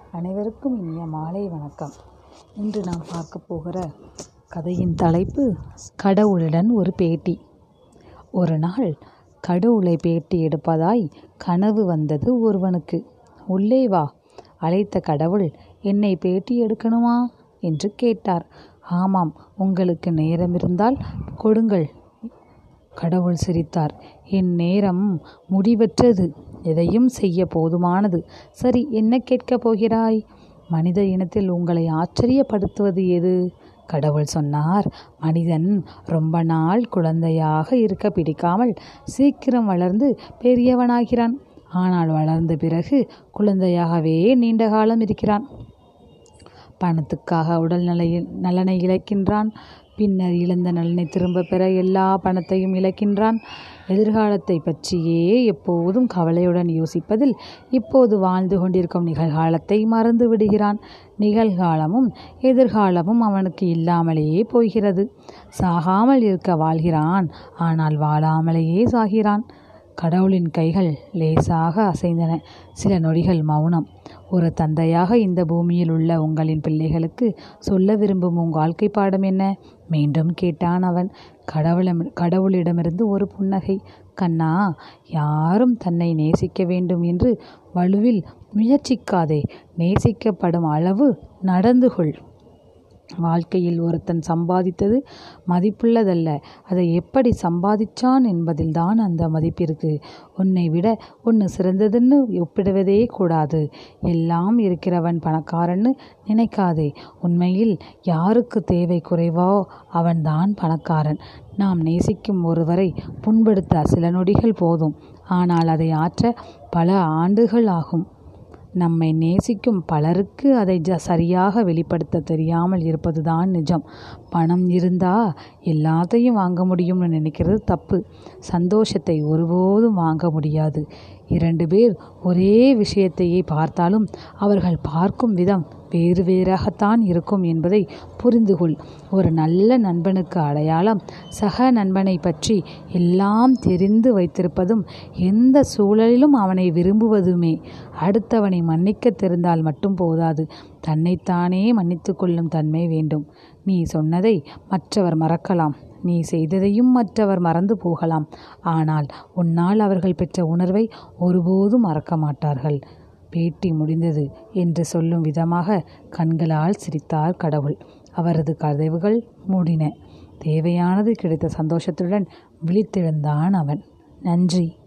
அனைவருக்கும் இனிய மாலை வணக்கம் இன்று நாம் பார்க்க போகிற கதையின் தலைப்பு கடவுளுடன் ஒரு பேட்டி ஒரு நாள் கடவுளை பேட்டி எடுப்பதாய் கனவு வந்தது ஒருவனுக்கு உள்ளே வா அழைத்த கடவுள் என்னை பேட்டி எடுக்கணுமா என்று கேட்டார் ஆமாம் உங்களுக்கு நேரம் இருந்தால் கொடுங்கள் கடவுள் சிரித்தார் என் நேரம் முடிவற்றது எதையும் செய்ய போதுமானது சரி என்ன கேட்கப் போகிறாய் மனித இனத்தில் உங்களை ஆச்சரியப்படுத்துவது எது கடவுள் சொன்னார் மனிதன் ரொம்ப நாள் குழந்தையாக இருக்க பிடிக்காமல் சீக்கிரம் வளர்ந்து பெரியவனாகிறான் ஆனால் வளர்ந்த பிறகு குழந்தையாகவே நீண்ட காலம் இருக்கிறான் பணத்துக்காக உடல் நலையில் நலனை இழக்கின்றான் பின்னர் இழந்த நலனை திரும்ப பெற எல்லா பணத்தையும் இழக்கின்றான் எதிர்காலத்தை பற்றியே எப்போதும் கவலையுடன் யோசிப்பதில் இப்போது வாழ்ந்து கொண்டிருக்கும் நிகழ்காலத்தை மறந்து விடுகிறான் நிகழ்காலமும் எதிர்காலமும் அவனுக்கு இல்லாமலேயே போகிறது சாகாமல் இருக்க வாழ்கிறான் ஆனால் வாழாமலேயே சாகிறான் கடவுளின் கைகள் லேசாக அசைந்தன சில நொடிகள் மௌனம் ஒரு தந்தையாக இந்த பூமியில் உள்ள உங்களின் பிள்ளைகளுக்கு சொல்ல விரும்பும் உங்கள் வாழ்க்கை பாடம் என்ன மீண்டும் கேட்டான் அவன் கடவுளம் கடவுளிடமிருந்து ஒரு புன்னகை கண்ணா யாரும் தன்னை நேசிக்க வேண்டும் என்று வலுவில் முயற்சிக்காதே நேசிக்கப்படும் அளவு நடந்து கொள் வாழ்க்கையில் ஒருத்தன் சம்பாதித்தது மதிப்புள்ளதல்ல அதை எப்படி சம்பாதிச்சான் என்பதில்தான் அந்த மதிப்பு இருக்கு உன்னை விட ஒன்று சிறந்ததுன்னு ஒப்பிடுவதே கூடாது எல்லாம் இருக்கிறவன் பணக்காரன்னு நினைக்காதே உண்மையில் யாருக்கு தேவை குறைவோ அவன்தான் பணக்காரன் நாம் நேசிக்கும் ஒருவரை புண்படுத்த சில நொடிகள் போதும் ஆனால் அதை ஆற்ற பல ஆண்டுகள் ஆகும் நம்மை நேசிக்கும் பலருக்கு அதை ஜ சரியாக வெளிப்படுத்த தெரியாமல் இருப்பதுதான் நிஜம் பணம் இருந்தா எல்லாத்தையும் வாங்க முடியும்னு நினைக்கிறது தப்பு சந்தோஷத்தை ஒருபோதும் வாங்க முடியாது இரண்டு பேர் ஒரே விஷயத்தையே பார்த்தாலும் அவர்கள் பார்க்கும் விதம் வேறு வேறாகத்தான் இருக்கும் என்பதை புரிந்து கொள் ஒரு நல்ல நண்பனுக்கு அடையாளம் சக நண்பனை பற்றி எல்லாம் தெரிந்து வைத்திருப்பதும் எந்த சூழலிலும் அவனை விரும்புவதுமே அடுத்தவனை மன்னிக்க தெரிந்தால் மட்டும் போதாது தன்னைத்தானே மன்னித்து கொள்ளும் தன்மை வேண்டும் நீ சொன்னதை மற்றவர் மறக்கலாம் நீ செய்ததையும் மற்றவர் மறந்து போகலாம் ஆனால் உன்னால் அவர்கள் பெற்ற உணர்வை ஒருபோதும் மறக்க மாட்டார்கள் பேட்டி முடிந்தது என்று சொல்லும் விதமாக கண்களால் சிரித்தார் கடவுள் அவரது கதவுகள் மூடின தேவையானது கிடைத்த சந்தோஷத்துடன் விழித்தெழுந்தான் அவன் நன்றி